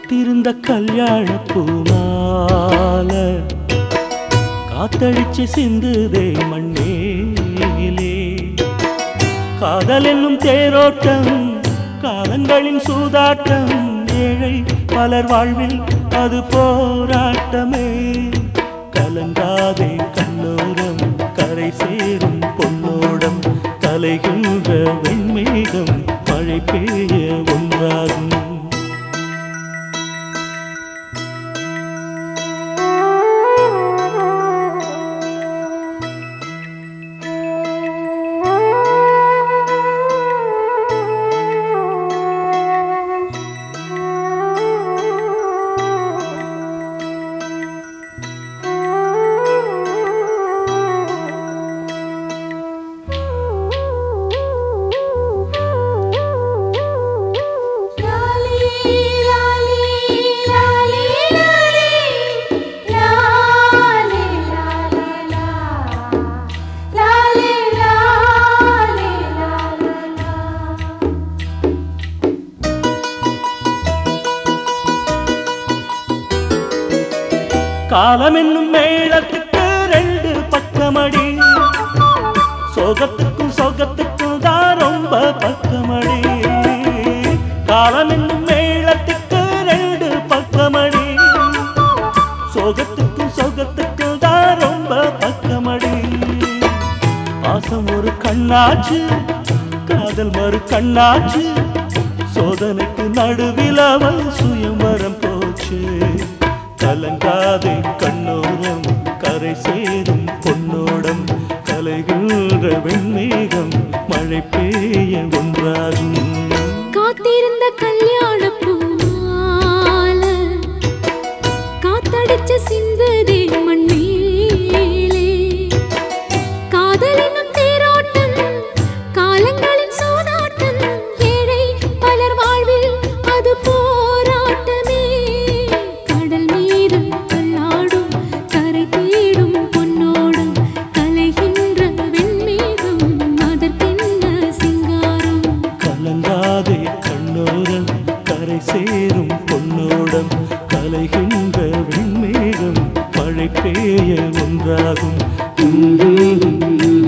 காத்திருந்த கல்யாண பூமால காத்தடிச்சு சிந்துதே மண்ணேலே காதல் என்னும் தேரோட்டம் காலங்களின் சூதாட்டம் ஏழை பலர் வாழ்வில் அது போராட்டமே கலங்காதே கண்ணோரம் கரை சேரும் பொன்னோடம் கலைகின்ற வெண்மேகம் மழை பெய்ய ஒன்றாகும் லாலி லாலி லாலி லாலி லாலி லாலா லாலி லாலி லாலா காலம் என்னும் மேளத்துக்கு ரெண்டு பக்கமடி சோகத்துக்கும் சோகத்துக்கும் தான் ரொம்ப பக்கமடி காலம் என்னும் மேளத்துக்கு ரெண்டு பக்கமடி சோகத்துக்கும் சோகத்துக்கும் தான் ரொம்ப பக்கமடி பாசம் ஒரு கண்ணாச்சு காதல் மறு கண்ணாச்சு சோதனைக்கு நடுவில் அவள் சுயம்பரம் போச்சு கலங்காதே கண்ணோரம் கரை சேரும் பொன்னோடம் கலைகின்ற வெண்மேகம் மழை பெய்ய ஒன்றாகும் காத்திருந்த கல்யாண பூமால காத்தடிச்ச சிந்துதே மண்ணீலே காதலினும் தேரோட்டம் காலங்களின் சூதாட்டம் ஏழை பலர் வாழ்வில் அது போராட்டமே கடல் மீது கல்லாடும் கரை தேடும் பொன்னோடும் கலைகின்ற வெண்மேகம் அதற்கென்ன சிங்காரம் கலங்காதே கண்ணோரம் கரை சேரும் பொன்னோடம் கலைகின்ற வெண்மேகம் மழை பெய்ய ஒன்றாகும்